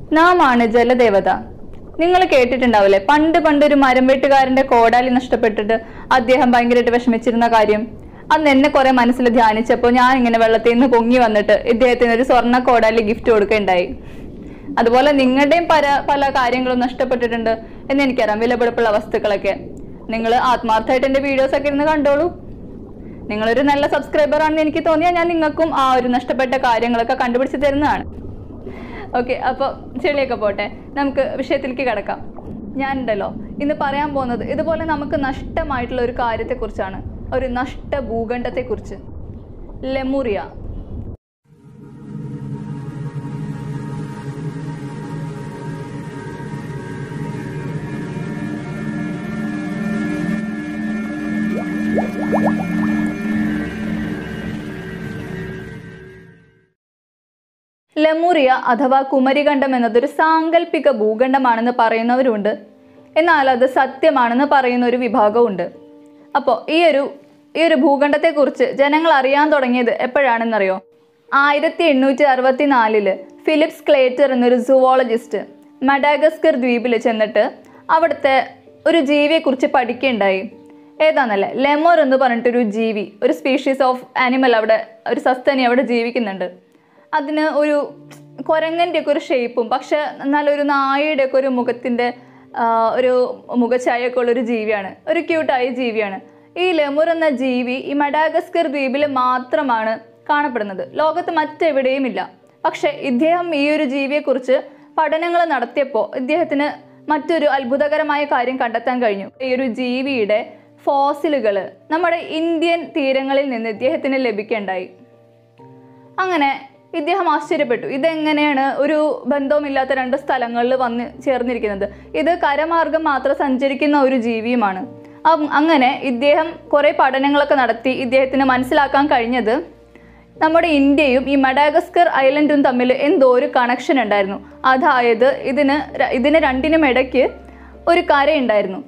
നാം ആണ് ജലദേവത നിങ്ങൾ കേട്ടിട്ടുണ്ടാവില്ലേ പണ്ട് പണ്ട് ഒരു മരം വെട്ടുകാരന്റെ കോടാലി നഷ്ടപ്പെട്ടിട്ട് അദ്ദേഹം ഭയങ്കരമായിട്ട് വിഷമിച്ചിരുന്ന കാര്യം അന്ന് എന്നെ കുറെ മനസ്സിൽ ധ്യാനിച്ചപ്പോൾ ഞാൻ ഇങ്ങനെ വെള്ളത്തിൽ നിന്ന് പൊങ്ങി വന്നിട്ട് ഇദ്ദേഹത്തിന് ഒരു സ്വർണ്ണ കോടാലി ഗിഫ്റ്റ് കൊടുക്കുകയുണ്ടായി അതുപോലെ നിങ്ങളുടെയും പല പല കാര്യങ്ങളും നഷ്ടപ്പെട്ടിട്ടുണ്ട് എന്ന് എനിക്കറിയാം വിലപിടിപ്പുള്ള വസ്തുക്കളൊക്കെ നിങ്ങൾ ആത്മാർത്ഥമായിട്ട് എൻ്റെ വീഡിയോസ് ഒക്കെ ഇരുന്ന് കണ്ടോളൂ നിങ്ങളൊരു നല്ല സബ്സ്ക്രൈബർ ആണെന്ന് എനിക്ക് തോന്നിയാൽ ഞാൻ നിങ്ങൾക്കും ആ ഒരു നഷ്ടപ്പെട്ട കാര്യങ്ങളൊക്കെ കണ്ടുപിടിച്ച് തരുന്നതാണ് ഓക്കെ അപ്പോൾ ചെളിയൊക്കെ പോട്ടെ നമുക്ക് വിഷയത്തിലേക്ക് കിടക്കാം ഞാനുണ്ടല്ലോ ഇന്ന് പറയാൻ പോകുന്നത് ഇതുപോലെ നമുക്ക് നഷ്ടമായിട്ടുള്ള ഒരു കാര്യത്തെക്കുറിച്ചാണ് ഒരു നഷ്ട ഭൂഖണ്ഡത്തെക്കുറിച്ച് ലെമുറിയ ലെമുറിയ അഥവാ കുമരിഖണ്ഡം എന്നതൊരു സാങ്കല്പിക ഭൂഖണ്ഡമാണെന്ന് പറയുന്നവരുണ്ട് എന്നാൽ അത് സത്യമാണെന്ന് പറയുന്ന ഒരു വിഭാഗമുണ്ട് അപ്പോൾ ഈ ഒരു ഈ ഒരു ഭൂഖണ്ഡത്തെക്കുറിച്ച് ജനങ്ങൾ അറിയാൻ തുടങ്ങിയത് എപ്പോഴാണെന്നറിയോ ആയിരത്തി എണ്ണൂറ്റി അറുപത്തി നാലില് ഫിലിപ്സ് ക്ലേറ്റർ എന്നൊരു സുവോളജിസ്റ്റ് മഡാഗസ്കർ ദ്വീപിൽ ചെന്നിട്ട് അവിടുത്തെ ഒരു ജീവിയെക്കുറിച്ച് പഠിക്കുകയുണ്ടായി ഏതാന്നല്ലേ ലെമോർ എന്ന് പറഞ്ഞിട്ടൊരു ജീവി ഒരു സ്പീഷീസ് ഓഫ് ആനിമൽ അവിടെ ഒരു സസ്തനി അവിടെ ജീവിക്കുന്നുണ്ട് അതിന് ഒരു കുരങ്ങൻ്റെ ഒക്കെ ഒരു ഷേപ്പും പക്ഷെ എന്നാൽ ഒരു നായയുടെ ഒക്കെ ഒരു മുഖത്തിൻ്റെ ആ, ഒരു മുഖഛായൊക്കെ ഉള്ള ഒരു ജീവിയാണ് ഒരു ക്യൂട്ടായ ജീവിയാണ് ഈ ലെമുർ എന്ന ജീവി ഈ മഡാഗസ്കർ ദ്വീപിൽ മാത്രമാണ് കാണപ്പെടുന്നത് ലോകത്ത് മറ്റെവിടെയും ഇല്ല പക്ഷെ ഇദ്ദേഹം ഈ ഒരു ജീവിയെക്കുറിച്ച് പഠനങ്ങൾ നടത്തിയപ്പോൾ ഇദ്ദേഹത്തിന് മറ്റൊരു അത്ഭുതകരമായ കാര്യം കണ്ടെത്താൻ കഴിഞ്ഞു ഈ ഒരു ജീവിയുടെ ഫോസിലുകൾ നമ്മുടെ ഇന്ത്യൻ തീരങ്ങളിൽ നിന്ന് ഇദ്ദേഹത്തിന് ലഭിക്കേണ്ടായി അങ്ങനെ ഇദ്ദേഹം ആശ്ചര്യപ്പെട്ടു ഇതെങ്ങനെയാണ് ഒരു ബന്ധവുമില്ലാത്ത രണ്ട് സ്ഥലങ്ങളിൽ വന്ന് ചേർന്നിരിക്കുന്നത് ഇത് കരമാർഗം മാത്രം സഞ്ചരിക്കുന്ന ഒരു ജീവിയുമാണ് അം- അങ്ങനെ ഇദ്ദേഹം കുറേ പഠനങ്ങളൊക്കെ നടത്തി ഇദ്ദേഹത്തിന് മനസ്സിലാക്കാൻ കഴിഞ്ഞത് നമ്മുടെ ഇന്ത്യയും ഈ മഡാഗസ്കർ ഐലൻഡും തമ്മിൽ എന്തോ ഒരു കണക്ഷൻ ഉണ്ടായിരുന്നു അതായത് ഇതിന് ര- ഇതിന് രണ്ടിനും ഇടയ്ക്ക് ഒരു കരയുണ്ടായിരുന്നു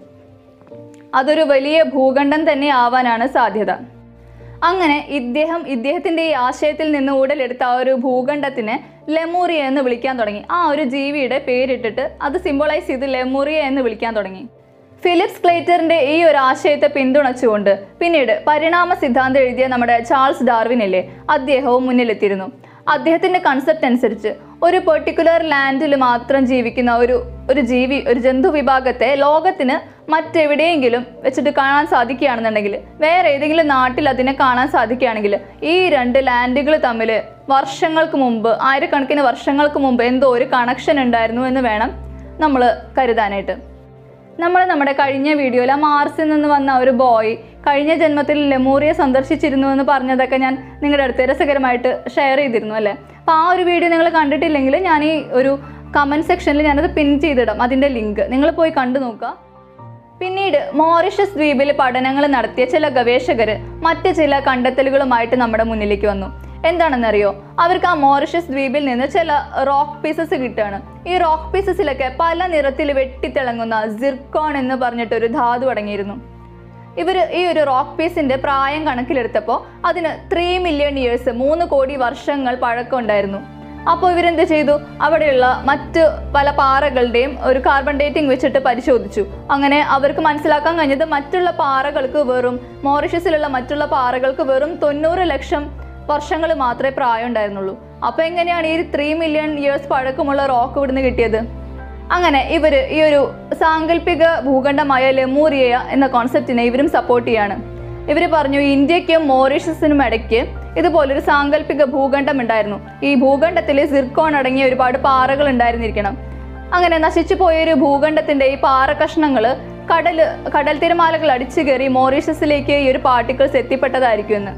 അതൊരു വലിയ ഭൂഖണ്ഡം തന്നെ ആവാനാണ് സാധ്യത അങ്ങനെ ഇദ്ദേഹം ഇദ്ദേഹത്തിന്റെ ഈ ആശയത്തിൽ നിന്ന് ഉടലെടുത്ത ആ ഒരു ഭൂഖണ്ഡത്തിനെ ലെമൂറിയ എന്ന് വിളിക്കാൻ തുടങ്ങി ആ ഒരു ജീവിയുടെ പേരിട്ടിട്ട് അത് സിംബോളൈസ് ചെയ്ത് ലെമൂറിയ എന്ന് വിളിക്കാൻ തുടങ്ങി ഫിലിപ്സ് ക്ലേറ്ററിന്റെ ഈ ഒരു ആശയത്തെ പിന്തുണച്ചുകൊണ്ട് പിന്നീട് പരിണാമ സിദ്ധാന്തം എഴുതിയ നമ്മുടെ ചാൾസ് ഡാർവിൻ ഇല്ലേ അദ്ദേഹവും മുന്നിലെത്തിയിരുന്നു അദ്ദേഹത്തിന്റെ കൺസെപ്റ്റ് അനുസരിച്ച് ഒരു പെർട്ടിക്കുലർ ലാൻഡിൽ മാത്രം ജീവിക്കുന്ന ഒരു ഒരു ജീവി ഒരു ജന്തു വിഭാഗത്തെ ലോകത്തിന് മറ്റെവിടെയെങ്കിലും വെച്ചിട്ട് കാണാൻ സാധിക്കുകയാണെന്നുണ്ടെങ്കിൽ വേറെ ഏതെങ്കിലും നാട്ടിൽ അതിനെ കാണാൻ സാധിക്കുകയാണെങ്കിൽ ഈ രണ്ട് ലാൻഡുകൾ തമ്മിൽ വർഷങ്ങൾക്ക് മുമ്പ് ആയിരക്കണക്കിന് വർഷങ്ങൾക്ക് മുമ്പ് എന്തോ ഒരു കണക്ഷൻ ഉണ്ടായിരുന്നു എന്ന് വേണം നമ്മൾ കരുതാനായിട്ട് നമ്മൾ നമ്മുടെ കഴിഞ്ഞ വീഡിയോയിൽ ആ മാർസിൽ നിന്ന് വന്ന ആ ഒരു ബോയ് കഴിഞ്ഞ ജന്മത്തിൽ ലെമൂറിയ സന്ദർശിച്ചിരുന്നു എന്ന് പറഞ്ഞതൊക്കെ ഞാൻ നിങ്ങളുടെ അടുത്ത് രസകരമായിട്ട് ഷെയർ ചെയ്തിരുന്നു അല്ലേ അപ്പോൾ ആ ഒരു വീഡിയോ നിങ്ങൾ കണ്ടിട്ടില്ലെങ്കിൽ ഞാൻ ഈ ഒരു കമൻറ്റ് സെക്ഷനിൽ ഞാനത് പിൻ ചെയ്തിടാം അതിൻ്റെ ലിങ്ക് നിങ്ങൾ പോയി കണ്ടു നോക്കുക പിന്നീട് മോറിഷസ് ദ്വീപിൽ പഠനങ്ങൾ നടത്തിയ ചില ഗവേഷകർ മറ്റ് ചില കണ്ടെത്തലുകളുമായിട്ട് നമ്മുടെ മുന്നിലേക്ക് വന്നു എന്താണെന്നറിയോ അവർക്ക് ആ മോറിഷസ് ദ്വീപിൽ നിന്ന് ചില റോക്ക് പീസസ് കിട്ടുകയാണ് ഈ റോക്ക് പീസസിലൊക്കെ പല നിറത്തിൽ വെട്ടിത്തിളങ്ങുന്ന സിർക്കോൺ എന്ന് പറഞ്ഞിട്ടൊരു ധാതു അടങ്ങിയിരുന്നു ഇവർ ഈ ഒരു റോക്ക് പീസിന്റെ പ്രായം കണക്കിലെടുത്തപ്പോൾ അതിന് ത്രീ മില്യൺ ഇയേഴ്സ് മൂന്ന് കോടി വർഷങ്ങൾ പഴക്കം ഉണ്ടായിരുന്നു അപ്പോൾ ഇവരെന്ത് ചെയ്തു അവിടെയുള്ള മറ്റ് പല പാറകളുടെയും ഒരു കാർബൺ ഡേറ്റിംഗ് വെച്ചിട്ട് പരിശോധിച്ചു അങ്ങനെ അവർക്ക് മനസ്സിലാക്കാൻ കഴിഞ്ഞത് മറ്റുള്ള പാറകൾക്ക് വെറും മോറിഷ്യസിലുള്ള മറ്റുള്ള പാറകൾക്ക് വെറും തൊണ്ണൂറ് ലക്ഷം വർഷങ്ങൾ മാത്രമേ പ്രായം ഉണ്ടായിരുന്നുള്ളൂ അപ്പോൾ എങ്ങനെയാണ് ഈ ത്രീ മില്യൺ ഇയേഴ്സ് പഴക്കമുള്ള റോക്ക് ഇവിടുന്ന് കിട്ടിയത് അങ്ങനെ ഇവർ ഈ ഒരു സാങ്കല്പിക ഭൂഖണ്ഡമായ ലെമൂറിയ എന്ന കോൺസെപ്റ്റിനെ ഇവരും സപ്പോർട്ട് ചെയ്യാണ് ഇവർ പറഞ്ഞു ഇന്ത്യക്കും മോറീഷ്യസിനും ഇടയ്ക്ക് ഇതുപോലൊരു സാങ്കല്പിക ഭൂഖണ്ഡം ഉണ്ടായിരുന്നു ഈ ഭൂഖണ്ഡത്തിൽ സിർക്കോൺ അടങ്ങിയ ഒരുപാട് പാറകൾ ഉണ്ടായിരുന്നിരിക്കണം അങ്ങനെ നശിച്ചു പോയ ഒരു ഭൂഖണ്ഡത്തിന്റെ ഈ പാറ കഷ്ണങ്ങൾ കടല് കടൽ തിരമാലകൾ അടിച്ചു കയറി മോറീഷ്യസിലേക്ക് ഈ ഒരു പാർട്ടിക്കിൾസ് എത്തിപ്പെട്ടതായിരിക്കും എന്ന്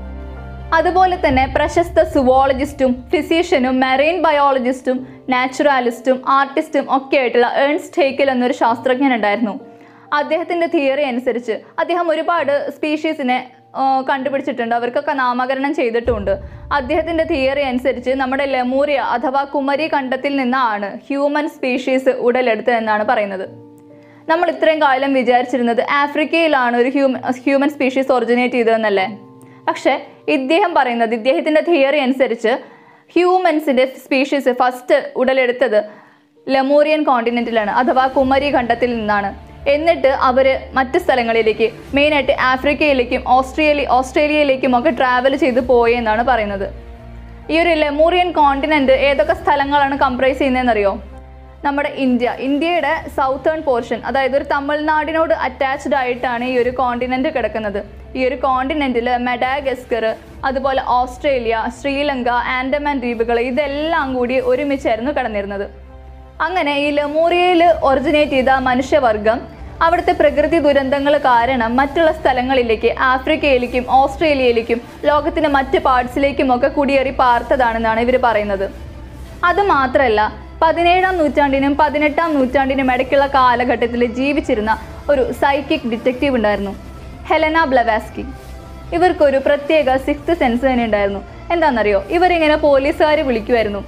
അതുപോലെ തന്നെ പ്രശസ്ത സുവോളജിസ്റ്റും ഫിസീഷ്യനും മെറൈൻ ബയോളജിസ്റ്റും നാച്ചുറാലിസ്റ്റും ആർട്ടിസ്റ്റും ഒക്കെ ആയിട്ടുള്ള ഏൺസ്റ്റ് ഹേക്കൽ എന്നൊരു ശാസ്ത്രജ്ഞൻ ഉണ്ടായിരുന്നു അദ്ദേഹത്തിൻ്റെ തിയറി അനുസരിച്ച് അദ്ദേഹം ഒരുപാട് സ്പീഷീസിനെ ആ, കണ്ടുപിടിച്ചിട്ടുണ്ട് അവർക്കൊക്കെ നാമകരണം ചെയ്തിട്ടുമുണ്ട് അദ്ദേഹത്തിൻ്റെ തിയറി അനുസരിച്ച് നമ്മുടെ ലെമൂറിയ അഥവാ കുമരി കണ്ടത്തിൽ നിന്നാണ് ഹ്യൂമൻ സ്പീഷീസ് ഉടലെടുത്തതെന്നാണ് പറയുന്നത് നമ്മൾ ഇത്രയും കാലം വിചാരിച്ചിരുന്നത് ആഫ്രിക്കയിലാണ് ഒരു ഹ്യൂമൻ ഹ്യൂമൻ സ്പീഷീസ് ഒറിജിനേറ്റ് ചെയ്തതെന്നല്ലേ പക്ഷേ ഇദ്ദേഹം പറയുന്നത് ഇദ്ദേഹത്തിൻ്റെ തിയറി അനുസരിച്ച് ഹ്യൂമൻസിൻ്റെ സ്പീഷീസ് ഫസ്റ്റ് ഉടലെടുത്തത് ലെമൂറിയൻ കോണ്ടിനെന്റിലാണ് അഥവാ കുമരി ഖണ്ഡത്തിൽ നിന്നാണ് എന്നിട്ട് അവർ മറ്റ് സ്ഥലങ്ങളിലേക്ക് മെയിനായിട്ട് ആഫ്രിക്കയിലേക്കും ഓസ്ട്രേലിയ ഓസ്ട്രേലിയയിലേക്കും ഒക്കെ ട്രാവൽ ചെയ്ത് പോയെന്നാണ് പറയുന്നത് ഈ ഒരു ലെമൂറിയൻ കോണ്ടിനെന്റ് ഏതൊക്കെ സ്ഥലങ്ങളാണ് കംപ്രൈസ് ചെയ്യുന്നതെന്നറിയോ നമ്മുടെ ഇന്ത്യ ഇന്ത്യയുടെ സൗത്തേൺ പോർഷൻ അതായത് ഒരു തമിഴ്നാടിനോട് അറ്റാച്ച്ഡ് ആയിട്ടാണ് ഈ ഒരു കോണ്ടിനെന്റ് കിടക്കുന്നത് ഈ ഒരു കോണ്ടിനെന്റിൽ മെഡാഗസ്കർ അതുപോലെ ഓസ്ട്രേലിയ ശ്രീലങ്ക ആൻഡമാൻ ദ്വീപുകൾ ഇതെല്ലാം കൂടി ഒരുമിച്ചായിരുന്നു കിടന്നിരുന്നത് അങ്ങനെ ഈ ലെമൂറിയയിൽ ഒറിജിനേറ്റ് ചെയ്ത മനുഷ്യവർഗം അവിടുത്തെ പ്രകൃതി ദുരന്തങ്ങൾ കാരണം മറ്റുള്ള സ്ഥലങ്ങളിലേക്ക് ആഫ്രിക്കയിലേക്കും ഓസ്ട്രേലിയയിലേക്കും ലോകത്തിന്റെ മറ്റ് പാർട്സിലേക്കും ഒക്കെ കുടിയേറി പാർത്തതാണെന്നാണ് ഇവർ പറയുന്നത് അത് മാത്രമല്ല പതിനേഴാം നൂറ്റാണ്ടിനും പതിനെട്ടാം നൂറ്റാണ്ടിനും ഇടയ്ക്കുള്ള കാലഘട്ടത്തിൽ ജീവിച്ചിരുന്ന ഒരു സൈക്കിക് ഡിറ്റക്റ്റീവ് ഉണ്ടായിരുന്നു ഹെലന ബ്ലവാസ്കി ഇവർക്കൊരു പ്രത്യേക സിക്സ്ത് സെൻസ് തന്നെ ഉണ്ടായിരുന്നു എന്താണെന്നറിയോ ഇവരിങ്ങനെ പോലീസുകാർ വിളിക്കുമായിരുന്നു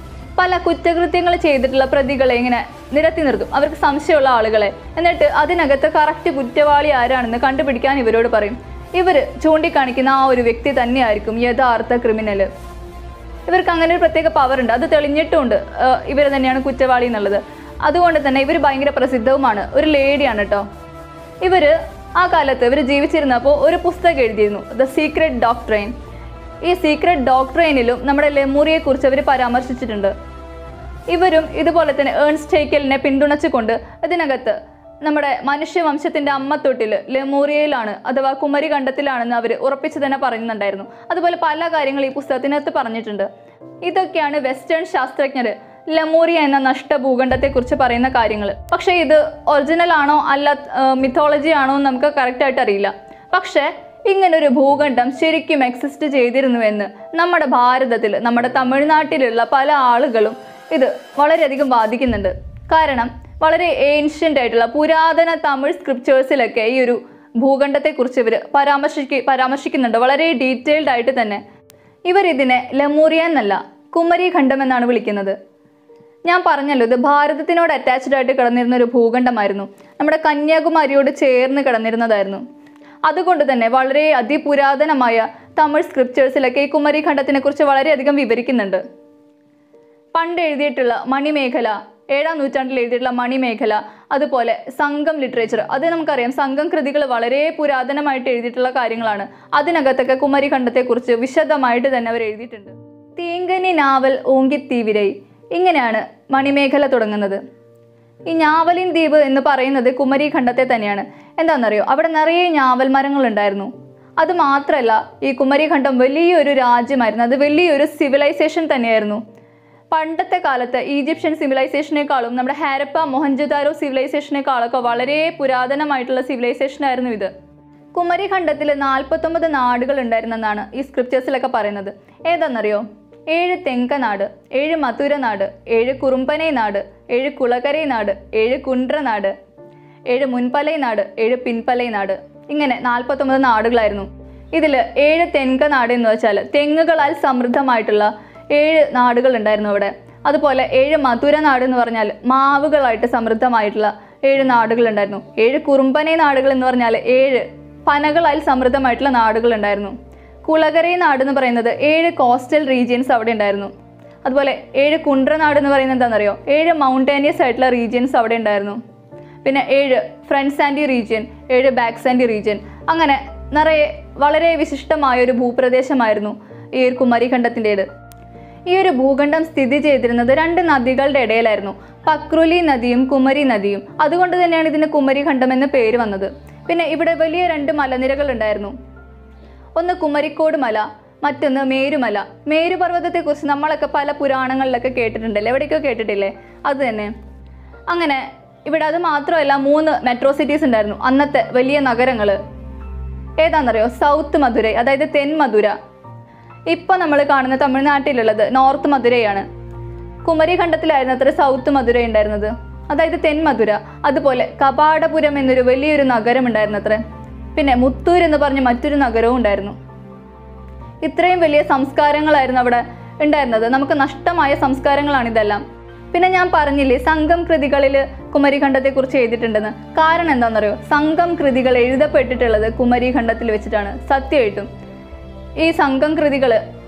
പല കുറ്റകൃത്യങ്ങൾ ചെയ്തിട്ടുള്ള പ്രതികളെ ഇങ്ങനെ നിരത്തി നിർത്തും അവർക്ക് സംശയമുള്ള ആളുകളെ എന്നിട്ട് അതിനകത്ത് കറക്റ്റ് കുറ്റവാളി ആരാണെന്ന് കണ്ടുപിടിക്കാൻ ഇവരോട് പറയും ഇവർ ചൂണ്ടിക്കാണിക്കുന്ന ആ ഒരു വ്യക്തി തന്നെയായിരിക്കും യഥാർത്ഥ ക്രിമിനൽ ഇവർക്ക് അങ്ങനെ ഒരു പ്രത്യേക പവർ ഉണ്ട് അത് തെളിഞ്ഞിട്ടുമുണ്ട് ഇവർ തന്നെയാണ് കുറ്റവാളി എന്നുള്ളത് അതുകൊണ്ട് തന്നെ ഇവർ ഭയങ്കര പ്രസിദ്ധവുമാണ് ഒരു ലേഡിയാണ് കേട്ടോ ഇവർ ആ കാലത്ത് ഇവർ ജീവിച്ചിരുന്നപ്പോൾ ഒരു പുസ്തകം എഴുതിയിരുന്നു ദ സീക്രട്ട് ഡോക്ട്രൈൻ ഈ സീക്രട്ട് ഡോക്ട്രൈനിലും നമ്മുടെ ലെമൂറിയെക്കുറിച്ച് അവർ പരാമർശിച്ചിട്ടുണ്ട് ഇവരും ഇതുപോലെ തന്നെ ഏൺസ്റ്റ് ഹേക്കലിനെ പിന്തുണച്ചുകൊണ്ട് ഇതിനകത്ത് നമ്മുടെ മനുഷ്യവംശത്തിന്റെ അമ്മത്തൊട്ടിൽ ലെമൂറിയയിലാണ് അഥവാ കുമരി ഖണ്ഡത്തിലാണെന്ന് അവർ ഉറപ്പിച്ചു തന്നെ പറയുന്നുണ്ടായിരുന്നു അതുപോലെ പല കാര്യങ്ങൾ ഈ പുസ്തകത്തിനകത്ത് പറഞ്ഞിട്ടുണ്ട് ഇതൊക്കെയാണ് വെസ്റ്റേൺ ശാസ്ത്രജ്ഞർ ലെമൂറിയ എന്ന നഷ്ട ഭൂഖണ്ഡത്തെക്കുറിച്ച് പറയുന്ന കാര്യങ്ങൾ പക്ഷേ ഇത് ഒറിജിനൽ ആണോ അല്ല മിഥോളജി ആണോ എന്ന് നമുക്ക് കറക്റ്റായിട്ട് അറിയില്ല പക്ഷേ ഇങ്ങനൊരു ഭൂഖണ്ഡം ശരിക്കും എക്സിസ്റ്റ് ചെയ്തിരുന്നുവെന്ന് നമ്മുടെ ഭാരതത്തിൽ നമ്മുടെ തമിഴ്നാട്ടിലുള്ള പല ആളുകളും ഇത് വളരെയധികം ബാധിക്കുന്നുണ്ട് കാരണം വളരെ ഏൻഷ്യൻ്റ് ആയിട്ടുള്ള പുരാതന തമിഴ് സ്ക്രിപ്റ്റേഴ്സിലൊക്കെ ഈ ഒരു ഭൂഖണ്ഡത്തെക്കുറിച്ച് ഇവർ പരാമർശിക്ക പരാമർശിക്കുന്നുണ്ട് വളരെ ഡീറ്റെയിൽഡ് ആയിട്ട് തന്നെ ഇവർ ഇതിനെ ലെമൂറിയ എന്നല്ല കുമരി ഖണ്ഡം എന്നാണ് വിളിക്കുന്നത് ഞാൻ പറഞ്ഞല്ലോ ഇത് ഭാരതത്തിനോട് അറ്റാച്ച്ഡ് ആയിട്ട് കിടന്നിരുന്ന ഒരു ഭൂഖണ്ഡമായിരുന്നു നമ്മുടെ കന്യാകുമാരിയോട് ചേർന്ന് കിടന്നിരുന്നതായിരുന്നു അതുകൊണ്ട് തന്നെ വളരെ അതിപുരാതനമായ തമിഴ് സ്ക്രിപ്റ്റേഴ്സിലൊക്കെ ഈ കുമരി ഖണ്ഡത്തിനെ കുറിച്ച് വളരെയധികം വിവരിക്കുന്നുണ്ട് പണ്ട് എഴുതിയിട്ടുള്ള മണിമേഖല ഏഴാം നൂറ്റാണ്ടിൽ എഴുതിയിട്ടുള്ള മണിമേഖല അതുപോലെ സംഘം ലിറ്ററേച്ചർ അത് നമുക്കറിയാം സംഘം കൃതികൾ വളരെ പുരാതനമായിട്ട് എഴുതിയിട്ടുള്ള കാര്യങ്ങളാണ് അതിനകത്തൊക്കെ കുമരി ഖണ്ഡത്തെക്കുറിച്ച് വിശദമായിട്ട് തന്നെ അവർ എഴുതിയിട്ടുണ്ട് തീങ്കനി നാവൽ ഓങ്കിത്തീവിരൈ ഇങ്ങനെയാണ് മണിമേഖല തുടങ്ങുന്നത് ഈ ഞാവലിൻ ദ്വീപ് എന്ന് പറയുന്നത് കുമരി ഖണ്ഡത്തെ തന്നെയാണ് എന്താണെന്നറിയോ അവിടെ നിറയെ ഞാവൽ മരങ്ങൾ ഉണ്ടായിരുന്നു അത് മാത്രമല്ല ഈ കുമരി ഖണ്ഡം വലിയൊരു രാജ്യമായിരുന്നു അത് വലിയൊരു സിവിലൈസേഷൻ തന്നെയായിരുന്നു പണ്ടത്തെ കാലത്ത് ഈജിപ്ഷ്യൻ സിവിലൈസേഷനേക്കാളും നമ്മുടെ ഹാരപ്പ മൊഹൻജദാരോ സിവിലൈസേഷനേക്കാളൊക്കെ വളരെ പുരാതനമായിട്ടുള്ള സിവിലൈസേഷൻ ആയിരുന്നു ഇത് കുമരി ഖണ്ഡത്തിൽ നാൽപ്പത്തൊമ്പത് നാടുകൾ ഉണ്ടായിരുന്നെന്നാണ് ഈ സ്ക്രിപ്റ്റേഴ്സിലൊക്കെ പറയുന്നത് ഏതാണെന്നറിയോ ഏഴ് തെങ്കനാട് ഏഴ് മധുര നാട് ഏഴ് കുറുമ്പനൈ നാട് ഏഴ് കുളകരൈ നാട് ഏഴ് കുണ്ട്ര നാട് ഏഴ് മുൻപലൈ നാട് ഏഴ് പിൻപലൈ നാട് ഇങ്ങനെ നാൽപ്പത്തൊമ്പത് നാടുകളായിരുന്നു ഇതിൽ ഏഴ് തെങ്ക നാട് എന്ന് വെച്ചാൽ തെങ്ങുകളാൽ സമൃദ്ധമായിട്ടുള്ള ഏഴ് നാടുകൾ ഉണ്ടായിരുന്നു അവിടെ അതുപോലെ ഏഴ് മധുര നാട് എന്ന് പറഞ്ഞാൽ മാവുകളായിട്ട് സമൃദ്ധമായിട്ടുള്ള ഏഴ് നാടുകൾ ഉണ്ടായിരുന്നു ഏഴ് കുറുമ്പനെ നാടുകൾ എന്ന് പറഞ്ഞാൽ ഏഴ് പനകളാൽ സമൃദ്ധമായിട്ടുള്ള നാടുകൾ ഉണ്ടായിരുന്നു കുളകരൈ നാട് എന്ന് പറയുന്നത് ഏഴ് കോസ്റ്റൽ റീജിയൻസ് അവിടെ ഉണ്ടായിരുന്നു അതുപോലെ ഏഴ് കുണ്ട്രനാട് എന്ന് പറയുന്നത് എന്താണെന്നറിയോ ഏഴ് മൗണ്ടേനിയസ് ആയിട്ടുള്ള റീജിയൻസ് അവിടെ ഉണ്ടായിരുന്നു പിന്നെ ഏഴ് ഫ്രണ്ട് സാൻഡി റീജിയൻ ഏഴ് ബാക്ക് സാൻഡി റീജിയൻ അങ്ങനെ നിറയെ വളരെ വിശിഷ്ടമായ ഒരു ഭൂപ്രദേശമായിരുന്നു ഈ ഒരു കുമരിഖണ്ഡത്തിൻ്റേത് ഈ ഒരു ഭൂഖണ്ഡം സ്ഥിതി ചെയ്തിരുന്നത് രണ്ട് നദികളുടെ ഇടയിലായിരുന്നു പക്രുലി നദിയും കുമരി നദിയും അതുകൊണ്ട് തന്നെയാണ് ഇതിന് കുമരിഖണ്ഡം എന്ന പേര് വന്നത് പിന്നെ ഇവിടെ വലിയ രണ്ട് മലനിരകൾ ഉണ്ടായിരുന്നു ഒന്ന് കുമരിക്കോട് മല മറ്റൊന്ന് മേരുമല മേരുപർവ്വതത്തെക്കുറിച്ച് നമ്മളൊക്കെ പല പുരാണങ്ങളിലൊക്കെ കേട്ടിട്ടുണ്ടല്ലേ എവിടേക്കോ കേട്ടിട്ടില്ലേ അത് തന്നെ അങ്ങനെ ഇവിടെ അത് മാത്രമല്ല മൂന്ന് മെട്രോ സിറ്റീസ് ഉണ്ടായിരുന്നു അന്നത്തെ വലിയ നഗരങ്ങൾ ഏതാണെന്നറിയോ സൗത്ത് മധുരൈ അതായത് തെൻ മധുര ഇപ്പം നമ്മൾ കാണുന്ന തമിഴ്നാട്ടിലുള്ളത് നോർത്ത് മധുരയാണ് കുമരിഖണ്ഡത്തിലായിരുന്നു അത്ര സൗത്ത് മധുര ഉണ്ടായിരുന്നത് അതായത് തെൻ മധുര അതുപോലെ കപാടപുരം എന്നൊരു വലിയൊരു നഗരം ഉണ്ടായിരുന്നു അത്ര പിന്നെ മുത്തൂർ എന്ന് പറഞ്ഞ മറ്റൊരു നഗരവും ഉണ്ടായിരുന്നു ഇത്രയും വലിയ സംസ്കാരങ്ങളായിരുന്നു അവിടെ ഉണ്ടായിരുന്നത് നമുക്ക് നഷ്ടമായ സംസ്കാരങ്ങളാണ് ഇതെല്ലാം പിന്നെ ഞാൻ പറഞ്ഞില്ലേ സംഘം കൃതികളിൽ കുമരിഖണ്ഡത്തെക്കുറിച്ച് എഴുതിയിട്ടുണ്ടെന്ന് കാരണം എന്താണെന്നറിയോ സംഘം കൃതികൾ എഴുതപ്പെട്ടിട്ടുള്ളത് കുമരിഖണ്ഡത്തിൽ വെച്ചിട്ടാണ് സത്യമായിട്ടും ഈ സംഘം കൃതികൾ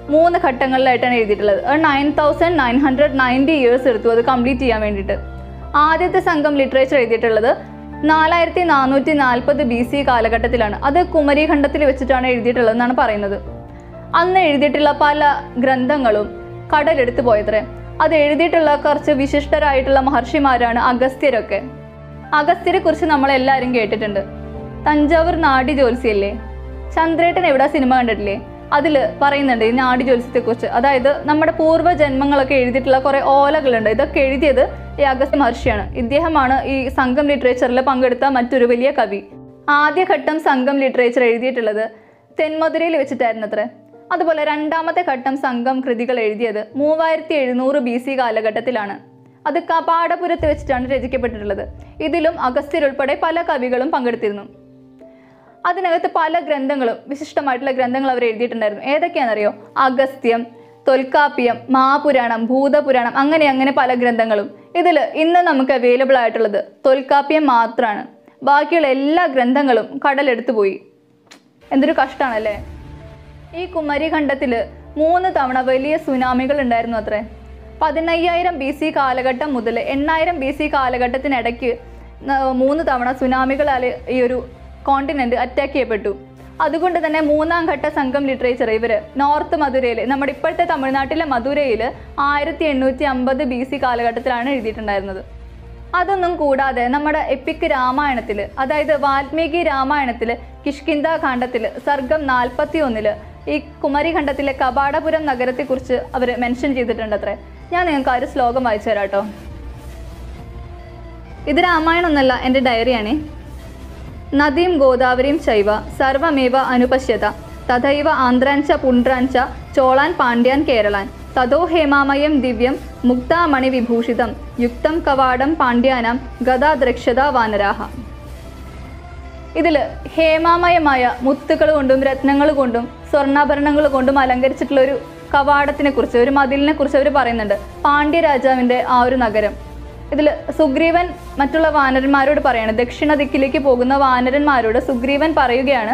മൂന്ന് ഘട്ടങ്ങളിലായിട്ടാണ് എഴുതിയിട്ടുള്ളത് nine thousand nine hundred ninety years എടുത്തു അത് കംപ്ലീറ്റ് ചെയ്യാൻ വേണ്ടിയിട്ട് ആദ്യത്തെ സംഘം ലിറ്ററേച്ചർ എഴുതിയിട്ടുള്ളത് നാലായിരത്തി നാനൂറ്റി നാൽപ്പത് ബി സി കാലഘട്ടത്തിലാണ് അത് കുമരിഖണ്ഡത്തിൽ വെച്ചിട്ടാണ് എഴുതിയിട്ടുള്ളത് എന്നാണ് പറയുന്നത് അന്ന് എഴുതിയിട്ടുള്ള പല ഗ്രന്ഥങ്ങളും കടലെടുത്ത് പോയത്രേ അത് എഴുതിയിട്ടുള്ള കുറച്ച് വിശിഷ്ടരായിട്ടുള്ള മഹർഷിമാരാണ് അഗസ്ത്യരൊക്കെ അഗസ്ത്യരെ കുറിച്ച് നമ്മൾ എല്ലാവരും കേട്ടിട്ടുണ്ട് തഞ്ചാവൂർ നാടി ജ്യോത്സ്യല്ലേ ചന്ദ്രേട്ടൻ എവിടെ സിനിമ കണ്ടിട്ടില്ലേ അതിൽ പറയുന്നുണ്ട് ഈ നാടി ജ്യോത്സ്യത്തെക്കുറിച്ച് അതായത് നമ്മുടെ പൂർവ്വ ജന്മങ്ങളൊക്കെ എഴുതിയിട്ടുള്ള കുറേ ഓലകളുണ്ട് ഇതൊക്കെ എഴുതിയത് ഈ അഗസ്ത്യ മഹർഷിയാണ് ഇദ്ദേഹമാണ് ഈ സംഘം ലിറ്ററേച്ചറിൽ പങ്കെടുത്ത മറ്റൊരു വലിയ കവി ആദ്യഘട്ടം സംഘം ലിറ്ററേച്ചർ എഴുതിയിട്ടുള്ളത് തെന്മധുരയിൽ വെച്ചിട്ടായിരുന്നു അത്രേ അതുപോലെ രണ്ടാമത്തെ ഘട്ടം സംഘം കൃതികൾ എഴുതിയത് മൂവായിരത്തി എഴുന്നൂറ് ബി സി കാലഘട്ടത്തിലാണ് അത് കപാടപുരത്ത് വെച്ചിട്ടാണ് രചിക്കപ്പെട്ടിട്ടുള്ളത് ഇതിലും അഗസ്ത്യരുൾപ്പെടെ പല കവികളും പങ്കെടുത്തിരുന്നു അതിനകത്ത് പല ഗ്രന്ഥങ്ങളും വിശിഷ്ടമായിട്ടുള്ള ഗ്രന്ഥങ്ങൾ അവർ എഴുതിയിട്ടുണ്ടായിരുന്നു ഏതൊക്കെയാണെന്നറിയോ അഗസ്ത്യം തൊൽക്കാപ്യം മഹാപുരാണം ഭൂതപുരാണം അങ്ങനെ അങ്ങനെ പല ഗ്രന്ഥങ്ങളും ഇതിൽ ഇന്ന് നമുക്ക് അവൈലബിൾ ആയിട്ടുള്ളത് തൊൽക്കാപ്യം മാത്രമാണ് ബാക്കിയുള്ള എല്ലാ ഗ്രന്ഥങ്ങളും കടലെടുത്തു പോയി എന്തൊരു കഷ്ടമാണല്ലേ ഈ കുമരിഖണ്ഡത്തിൽ മൂന്ന് തവണ വലിയ സുനാമികൾ ഉണ്ടായിരുന്നു അത്രേ പതിനയ്യായിരം ബി സി കാലഘട്ടം മുതൽ എണ്ണായിരം ബി സി കാലഘട്ടത്തിനിടയ്ക്ക് ന- മൂന്ന് തവണ സുനാമികളാൽ ഈ ഒരു കോണ്ടിനെന്റ് അറ്റാക്ക് ചെയ്യപ്പെട്ടു അതുകൊണ്ട് തന്നെ മൂന്നാം ഘട്ട സംഘം ലിറ്ററേച്ചർ ഇവർ നോർത്ത് മധുരയിൽ നമ്മുടെ ഇപ്പോഴത്തെ തമിഴ്നാട്ടിലെ മധുരയിൽ ആയിരത്തി എണ്ണൂറ്റി അമ്പത് ബി സി കാലഘട്ടത്തിലാണ് എഴുതിയിട്ടുണ്ടായിരുന്നത് അതൊന്നും കൂടാതെ നമ്മുടെ എപ്പിക് രാമായണത്തിൽ അതായത് വാൽമീകി രാമായണത്തിൽ കിഷ്കിന്ദ ഖണ്ഡത്തിൽ സർഗം നാൽപ്പത്തി ഒന്നില് ഈ കുമരിഖണ്ഡത്തിലെ കപാടപുരം നഗരത്തെക്കുറിച്ച് അവർ മെൻഷൻ ചെയ്തിട്ടുണ്ട് അത്രേ ഞാൻ നിങ്ങൾക്ക് ആ ഒരു ശ്ലോകം വായിച്ചു തരാം കേട്ടോ ഇത് രാമായണമൊന്നല്ല എൻ്റെ ഡയറിയാണേ നദീം ഗോദാവരിയും ചൈവ സർവമേവ അനുപശ്യത തഥൈവ ആന്ധ്രാഞ്ച പുണ്ട്രാഞ്ച ചോളാൻ പാണ്ഡ്യാൻ കേരളാൻ തതോ ഹേമാമയം ദിവ്യം മുക്താമണി വിഭൂഷിതം യുക്തം കവാടം പാണ്ഡ്യാനാം ഗതാദ്രക്ഷത വാനരാഹ ഇതിൽ ഹേമാമയമായ മുത്തുകൾ കൊണ്ടും രത്നങ്ങൾ കൊണ്ടും സ്വർണ്ണാഭരണങ്ങൾ കൊണ്ടും അലങ്കരിച്ചിട്ടുള്ള ഒരു കവാടത്തിനെ കുറിച്ച് ഒരു മതിലിനെ കുറിച്ച് അവർ പറയുന്നുണ്ട് പാണ്ഡ്യ രാജാവിൻ്റെ ആ ഒരു നഗരം ഇതിൽ സുഗ്രീവൻ മറ്റുള്ള വാനരന്മാരോട് പറയാണ് ദക്ഷിണ ദിക്കിലേക്ക് പോകുന്ന വാനരന്മാരോട് സുഗ്രീവൻ പറയുകയാണ്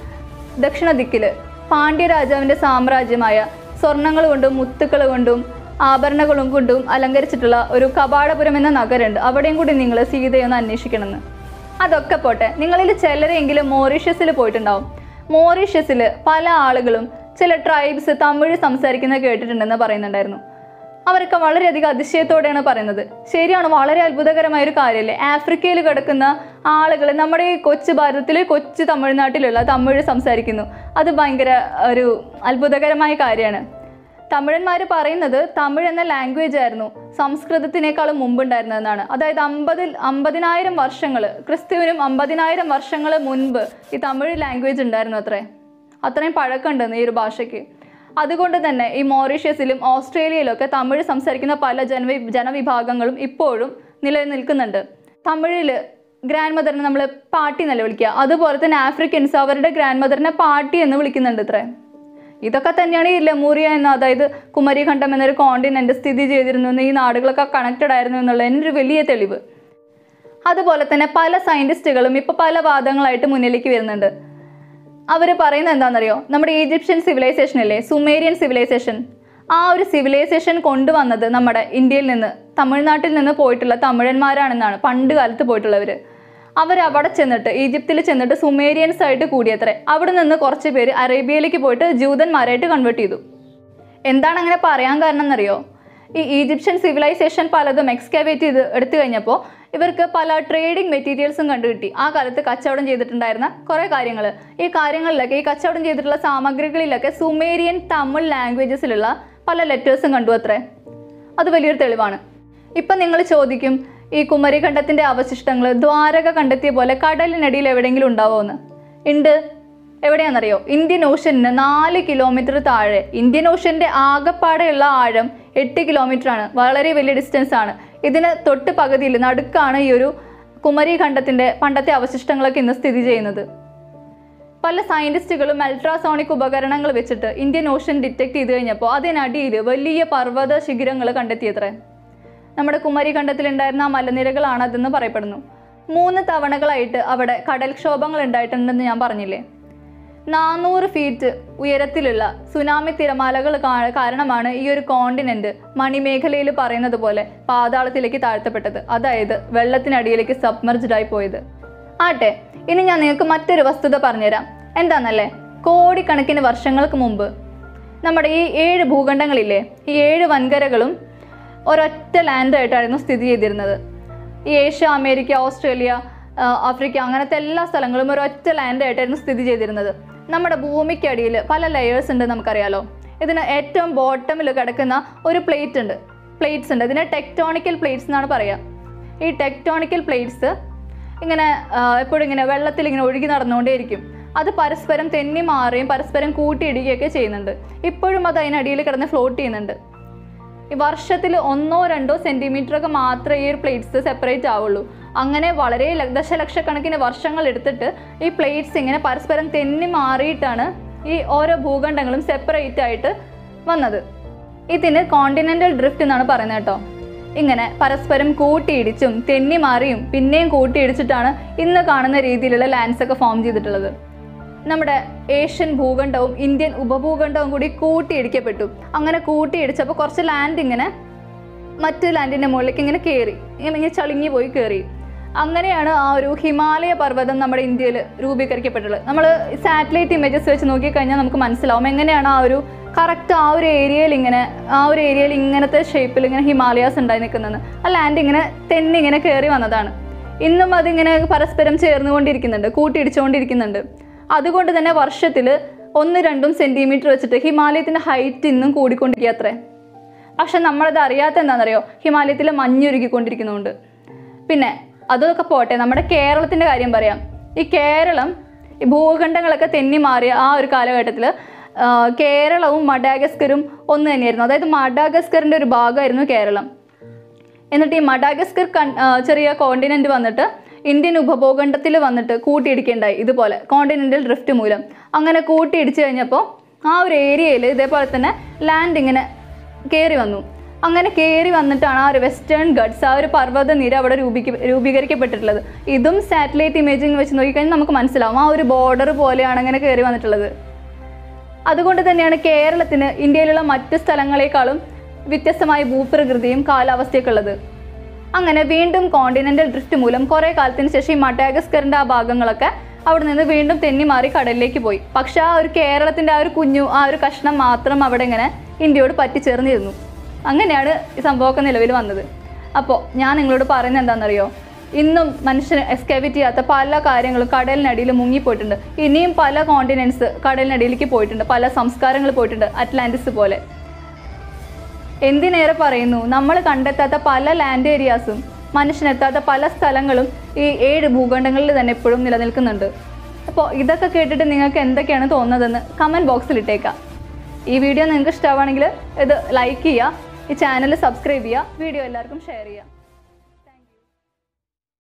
ദക്ഷിണ ദിക്കിൽ പാണ്ഡ്യ രാജാവിൻ്റെ സാമ്രാജ്യമായ സ്വർണ്ണങ്ങൾ കൊണ്ടും മുത്തുക്കൾ കൊണ്ടും ആഭരണങ്ങളും കൊണ്ടും അലങ്കരിച്ചിട്ടുള്ള ഒരു കപാടപുരം എന്ന നഗരമുണ്ട് അവിടെയും കൂടി നിങ്ങൾ സീതയൊന്ന് അന്വേഷിക്കണമെന്ന് അതൊക്കെ പോട്ടെ നിങ്ങളിൽ ചിലരെങ്കിലും മോറീഷ്യസിൽ പോയിട്ടുണ്ടാവും മോറീഷ്യസിൽ പല ആളുകളും ചില ട്രൈബ്സ് തമിഴ് സംസാരിക്കുന്നത് കേട്ടിട്ടുണ്ടെന്ന് പറയുന്നുണ്ടായിരുന്നു അവരൊക്കെ വളരെയധികം അതിശയത്തോടെയാണ് പറയുന്നത് ശരിയാണ് വളരെ അത്ഭുതകരമായ ഒരു കാര്യമല്ലേ ആഫ്രിക്കയിൽ കിടക്കുന്ന ആളുകൾ നമ്മുടെ ഈ കൊച്ചു ഭാരതത്തിൽ കൊച്ചു തമിഴ്നാട്ടിലുള്ള തമിഴ് സംസാരിക്കുന്നു അത് ഭയങ്കര ഒരു അത്ഭുതകരമായ കാര്യമാണ് തമിഴന്മാർ പറയുന്നത് തമിഴ് എന്ന ലാംഗ്വേജ് ആയിരുന്നു സംസ്കൃതത്തിനേക്കാളും മുമ്പുണ്ടായിരുന്നതെന്നാണ് അതായത് അമ്പതിൽ അമ്പതിനായിരം വർഷങ്ങൾ ക്രിസ്തുവിനും അമ്പതിനായിരം വർഷങ്ങൾ മുൻപ് ഈ തമിഴ് ലാംഗ്വേജ് ഉണ്ടായിരുന്നു അത്രേ അത്രയും പഴക്കമുണ്ടെന്ന് ഈ ഒരു ഭാഷയ്ക്ക് അതുകൊണ്ട് തന്നെ ഈ മോറീഷ്യസിലും ഓസ്ട്രേലിയയിലൊക്കെ തമിഴ് സംസാരിക്കുന്ന പല ജനവി ജനവിഭാഗങ്ങളും ഇപ്പോഴും നിലനിൽക്കുന്നുണ്ട് തമിഴിൽ ഗ്രാൻഡ് മദറിനെ നമ്മൾ പാട്ടി എന്നല്ല വിളിക്കുക അതുപോലെ തന്നെ ആഫ്രിക്കൻസ് അവരുടെ ഗ്രാൻഡ് മദറിനെ പാട്ടി എന്ന് വിളിക്കുന്നുണ്ട് ഇത്രേ ഇതൊക്കെ തന്നെയാണ് ഈ ലമൂറിയ എന്ന അതായത് കുമരിഖണ്ഡം എന്നൊരു കോണ്ടിനെന്റ് സ്ഥിതി ചെയ്തിരുന്നു എന്ന് ഈ നാടുകളൊക്കെ കണക്റ്റഡ് ആയിരുന്നു എന്നുള്ള എൻ്റെ ഒരു വലിയ തെളിവ് അതുപോലെ തന്നെ പല സയൻറ്റിസ്റ്റുകളും ഇപ്പോൾ പല വാദങ്ങളായിട്ട് മുന്നിലേക്ക് വരുന്നുണ്ട് അവർ പറയുന്നത് എന്താണെന്നറിയോ നമ്മുടെ ഈജിപ്ഷ്യൻ സിവിലൈസേഷൻ അല്ലേ സുമേരിയൻ സിവിലൈസേഷൻ ആ ഒരു സിവിലൈസേഷൻ കൊണ്ടുവന്നത് നമ്മുടെ ഇന്ത്യയിൽ നിന്ന് തമിഴ്നാട്ടിൽ നിന്ന് പോയിട്ടുള്ള തമിഴന്മാരാണെന്നാണ് പണ്ട് കാലത്ത് പോയിട്ടുള്ളവർ അവർ അവിടെ ചെന്നിട്ട് ഈജിപ്തിൽ ചെന്നിട്ട് സുമേരിയൻസ് ആയിട്ട് കൂടിയത്രേ അവിടെ നിന്ന് കുറച്ച് പേര് അറേബ്യയിലേക്ക് പോയിട്ട് ജൂതന്മാരായിട്ട് കൺവേർട്ട് ചെയ്തു എന്താണ് അങ്ങനെ പറയാൻ കാരണം എന്നറിയോ ഈ ഈജിപ്ഷ്യൻ സിവിലൈസേഷൻ പലതും എക്സ്കാവേറ്റ് ചെയ്ത് എടുത്തു കഴിഞ്ഞപ്പോൾ ഇവർക്ക് പല ട്രേഡിംഗ് മെറ്റീരിയൽസും കണ്ടുകിട്ടി ആ കാലത്ത് കച്ചവടം ചെയ്തിട്ടുണ്ടായിരുന്ന കുറേ കാര്യങ്ങൾ ഈ കാര്യങ്ങളിലൊക്കെ ഈ കച്ചവടം ചെയ്തിട്ടുള്ള സാമഗ്രികളിലൊക്കെ സുമേരിയൻ തമിഴ് ലാംഗ്വേജസിലുള്ള പല ലെറ്റേഴ്സും കണ്ടു അത്രേ അത് വലിയൊരു തെളിവാണ് ഇപ്പം നിങ്ങൾ ചോദിക്കും ഈ കുമരിഖണ്ഡത്തിൻ്റെ അവശിഷ്ടങ്ങൾ ദ്വാരക കണ്ടെത്തിയ പോലെ കടലിനടിയിൽ എവിടെയെങ്കിലും ഉണ്ടാവോ എന്ന് ഉണ്ട് എവിടെയാണെന്നറിയോ ഇന്ത്യൻ ഓഷ്യന് നാല് കിലോമീറ്റർ താഴെ ഇന്ത്യൻ ഓഷ്യൻ്റെ ആകപ്പാടെയുള്ള ആഴം എട്ട് കിലോമീറ്റർ ആണ് വളരെ വലിയ ഡിസ്റ്റൻസ് ആണ് ഇതിന് തൊട്ട് പകുതിയിൽ നടുക്കാണ് ഈ ഒരു കുമരി ഖണ്ഡത്തിൻ്റെ പണ്ടത്തെ അവശിഷ്ടങ്ങളൊക്കെ ഇന്ന് സ്ഥിതി ചെയ്യുന്നത് പല സയൻറ്റിസ്റ്റുകളും അൾട്രാസോണിക് ഉപകരണങ്ങൾ വെച്ചിട്ട് ഇന്ത്യൻ ഓഷ്യൻ ഡിറ്റക്ട് ചെയ്ത് കഴിഞ്ഞപ്പോൾ അതിനടിയിൽ വലിയ പർവ്വത ശിഖരങ്ങൾ കണ്ടെത്തിയത്രേ നമ്മുടെ കുമരി ഖണ്ഡത്തിലുണ്ടായിരുന്ന ആ മലനിരകളാണ് അതെന്ന് പറയപ്പെടുന്നു മൂന്ന് തവണകളായിട്ട് അവിടെ കടൽക്ഷോഭങ്ങൾ ഉണ്ടായിട്ടുണ്ടെന്ന് ഞാൻ പറഞ്ഞില്ലേ നാനൂറ് ഫീറ്റ് ഉയരത്തിലുള്ള സുനാമി തിരമാലകൾ കാ- കാരണമാണ് ഈ ഒരു കോണ്ടിനെന്റ് മണിമേഖലയിൽ പറയുന്നത് പോലെ പാതാളത്തിലേക്ക് താഴ്ത്തപ്പെട്ടത് അതായത് വെള്ളത്തിനടിയിലേക്ക് സബ്മർജ്ഡ് ആയി പോയത് ആട്ടെ ഇനി ഞാൻ നിങ്ങൾക്ക് മറ്റൊരു വസ്തുത പറഞ്ഞുതരാം എന്താണെന്നല്ലേ കോടിക്കണക്കിന് വർഷങ്ങൾക്ക് മുമ്പ് നമ്മുടെ ഈ ഏഴ് ഭൂഖണ്ഡങ്ങളില്ലേ ഈ ഏഴ് വൻകരകളും ഒരൊറ്റ ലാൻഡായിട്ടായിരുന്നു സ്ഥിതി ചെയ്തിരുന്നത് ഈ ഏഷ്യ അമേരിക്ക ഓസ്ട്രേലിയ ആ, ആഫ്രിക്ക അങ്ങനത്തെ എല്ലാ സ്ഥലങ്ങളും ഒരൊറ്റ ലാൻഡായിട്ടായിരുന്നു സ്ഥിതി ചെയ്തിരുന്നത് നമ്മുടെ ഭൂമിക്കടിയിൽ പല ലെയേഴ്സ് ഉണ്ട് നമുക്കറിയാലോ ഇതിന് ഏറ്റവും ബോട്ടമിൽ കിടക്കുന്ന ഒരു പ്ലേറ്റ് ഉണ്ട് പ്ലേറ്റ്സ് ഉണ്ട് ഇതിനെ ടെക്ടോണിക്കൽ പ്ലേറ്റ്സ് എന്നാണ് പറയുക ഈ ടെക്ടോണിക്കൽ പ്ലേറ്റ്സ് ഇങ്ങനെ ആ, എപ്പോഴും ഇങ്ങനെ വെള്ളത്തിൽ ഇങ്ങനെ ഒഴുകി നടന്നുകൊണ്ടേയിരിക്കും അത് പരസ്പരം തെന്നി മാറുകയും പരസ്പരം കൂട്ടിയിടുകയൊക്കെ ചെയ്യുന്നുണ്ട് ഇപ്പോഴും അത് അതിനടിയിൽ കിടന്ന് ഫ്ലോട്ട് ചെയ്യുന്നുണ്ട് ഈ വർഷത്തിൽ ഒന്നോ രണ്ടോ സെന്റിമീറ്റർ ഒക്കെ മാത്രമേ ഈ ഒരു പ്ലേറ്റ്സ് സെപ്പറേറ്റ് ആവുള്ളൂ അങ്ങനെ വളരെ ല- ദശലക്ഷക്കണക്കിന് വർഷങ്ങൾ എടുത്തിട്ട് ഈ പ്ലേറ്റ്സ് ഇങ്ങനെ പരസ്പരം തെന്നി മാറിയിട്ടാണ് ഈ ഓരോ ഭൂഖണ്ഡങ്ങളും സെപ്പറേറ്റ് ആയിട്ട് വന്നത് ഇതിന് കോണ്ടിനെന്റൽ ഡ്രിഫ്റ്റ് എന്നാണ് പറയുന്നത് കേട്ടോ ഇങ്ങനെ പരസ്പരം കൂട്ടിയിടിച്ചും തെന്നി മാറിയും പിന്നെയും കൂട്ടിയിടിച്ചിട്ടാണ് ഇന്ന് കാണുന്ന രീതിയിലുള്ള ലാൻഡ്സ് ഒക്കെ ഫോം ചെയ്തിട്ടുള്ളത് നമ്മുടെ ഏഷ്യൻ ഭൂഖണ്ഡവും ഇന്ത്യൻ ഉപഭൂഖണ്ഡവും കൂടി കൂട്ടിയിടിക്കപ്പെട്ടു അങ്ങനെ കൂട്ടിയിടിച്ചപ്പോൾ കുറച്ച് ലാൻഡ് ഇങ്ങനെ മറ്റു ലാൻഡിൻ്റെ മുകളിലേക്ക് ഇങ്ങനെ കയറി ഇങ്ങനെ ഇങ്ങനെ ചളുങ്ങി പോയി കയറി അങ്ങനെയാണ് ആ ഒരു ഹിമാലയ പർവ്വതം നമ്മുടെ ഇന്ത്യയിൽ രൂപീകരിക്കപ്പെട്ടുള്ളത് നമ്മൾ സാറ്റലൈറ്റ് ഇമേജസ് വെച്ച് നോക്കിക്കഴിഞ്ഞാൽ നമുക്ക് മനസ്സിലാവും എങ്ങനെയാണ് ആ ഒരു കറക്റ്റ് ആ ഒരു ഏരിയയിൽ ഇങ്ങനെ ആ ഒരു ഏരിയയിൽ ഇങ്ങനത്തെ ഷേപ്പിൽ ഇങ്ങനെ ഹിമാലയാസ് ഉണ്ടായി നിൽക്കുന്നത് ആ ലാൻഡ് ഇങ്ങനെ തെന്നി ഇങ്ങനെ കയറി വന്നതാണ് ഇന്നും അതിങ്ങനെ പരസ്പരം ചേർന്നുകൊണ്ടിരിക്കുന്നുണ്ട് കൂട്ടിയിടിച്ചുകൊണ്ടിരിക്കുന്നുണ്ട് അതുകൊണ്ട് തന്നെ വർഷത്തിൽ ഒന്ന് രണ്ടും സെൻറ്റിമീറ്റർ വെച്ചിട്ട് ഹിമാലയത്തിൻ്റെ ഹൈറ്റ് ഇന്നും കൂടിക്കൊണ്ടിരിക്കുക അത്രേ പക്ഷെ നമ്മളത് അറിയാത്ത എന്താണെന്നറിയോ ഹിമാലയത്തിൽ മഞ്ഞുരുകിക്കൊണ്ടിരിക്കുന്നുണ്ട് പിന്നെ അതൊക്കെ പോട്ടെ നമ്മുടെ കേരളത്തിൻ്റെ കാര്യം പറയാം ഈ കേരളം ഈ ഭൂഖണ്ഡങ്ങളൊക്കെ തെന്നി മാറിയ ആ ഒരു കാലഘട്ടത്തിൽ കേരളവും മഡാഗസ്കറും ഒന്ന് തന്നെയായിരുന്നു അതായത് മഡാഗസ്കറിൻ്റെ ഒരു ഭാഗമായിരുന്നു കേരളം എന്നിട്ട് ഈ മഡാഗസ്കർ കൺ ആ, ചെറിയ കോണ്ടിനെന്റ് വന്നിട്ട് ഇന്ത്യൻ ഉപഭൂഖണ്ഡത്തിൽ വന്നിട്ട് കൂട്ടിയിടിക്കേണ്ടായി ഇതുപോലെ കോണ്ടിനെന്റൽ ഡ്രിഫ്റ്റ് മൂലം അങ്ങനെ കൂട്ടിയിടിച്ചു കഴിഞ്ഞപ്പോൾ ആ ഒരു ഏരിയയിൽ ഇതേപോലെ തന്നെ ലാൻഡ് ഇങ്ങനെ കയറി വന്നു അങ്ങനെ കയറി വന്നിട്ടാണ് ആ ഒരു വെസ്റ്റേൺ ഗഡ്സ് ആ ഒരു പർവ്വത നിര അവിടെ രൂപീക രൂപീകരിക്കപ്പെട്ടിട്ടുള്ളത് ഇതും സാറ്റലൈറ്റ് ഇമേജിങ് വെച്ച് നോക്കിക്കഴിഞ്ഞാൽ നമുക്ക് മനസ്സിലാവും ആ ഒരു ബോർഡർ പോലെയാണ് അങ്ങനെ കയറി വന്നിട്ടുള്ളത് അതുകൊണ്ട് തന്നെയാണ് കേരളത്തിന് ഇന്ത്യയിലുള്ള മറ്റ് സ്ഥലങ്ങളെക്കാളും വ്യത്യസ്തമായ ഭൂപ്രകൃതിയും കാലാവസ്ഥയൊക്കെ ഉള്ളത് അങ്ങനെ വീണ്ടും കോണ്ടിനെന്റൽ ഡ്രിഫ്റ്റ് മൂലം കുറേ കാലത്തിന് ശേഷം ഈ മഡാഗസ്കറിൻ്റെ ആ ഭാഗങ്ങളൊക്കെ അവിടെ നിന്ന് വീണ്ടും തെന്നി മാറി കടലിലേക്ക് പോയി പക്ഷെ ആ ഒരു കേരളത്തിൻ്റെ ആ ഒരു കുഞ്ഞു ആ ഒരു കഷ്ണം മാത്രം അവിടെ ഇങ്ങനെ ഇന്ത്യയോട് പറ്റിച്ചേർന്നിരുന്നു അങ്ങനെയാണ് ഈ സംഭവമൊക്കെ നിലവിൽ വന്നത് അപ്പോൾ ഞാൻ നിങ്ങളോട് പറയുന്നത് എന്താണെന്നറിയോ ഇന്നും മനുഷ്യന് എസ്കേവിറ്റ് ചെയ്യാത്ത പല കാര്യങ്ങളും കടലിനടിയിൽ മുങ്ങിപ്പോയിട്ടുണ്ട് ഇനിയും പല കോണ്ടിനെൻറ്റ്സ് കടലിനടിയിലേക്ക് പോയിട്ടുണ്ട് പല സംസ്കാരങ്ങൾ പോയിട്ടുണ്ട് അറ്റ്ലാന്റിസ് പോലെ എന്തിനേറെ പറയുന്നു നമ്മൾ കണ്ടെത്താത്ത പല ലാൻഡ് ഏരിയാസും മനുഷ്യനെത്താത്ത പല സ്ഥലങ്ങളും ഈ ഏഴ് ഭൂഖണ്ഡങ്ങളിൽ തന്നെ എപ്പോഴും നിലനിൽക്കുന്നുണ്ട് അപ്പോൾ ഇതൊക്കെ കേട്ടിട്ട് നിങ്ങൾക്ക് എന്തൊക്കെയാണ് തോന്നുന്നതെന്ന് കമൻറ്റ് ബോക്സിൽ ഇട്ടേക്കാം ഈ വീഡിയോ നിങ്ങൾക്ക് ഇഷ്ടമാണെങ്കിൽ ഇത് ലൈക്ക് ചെയ്യുക ഈ ചാനൽ സബ്സ്ക്രൈബ് ചെയ്യുക വീഡിയോ എല്ലാവർക്കും ഷെയർ ചെയ്യുക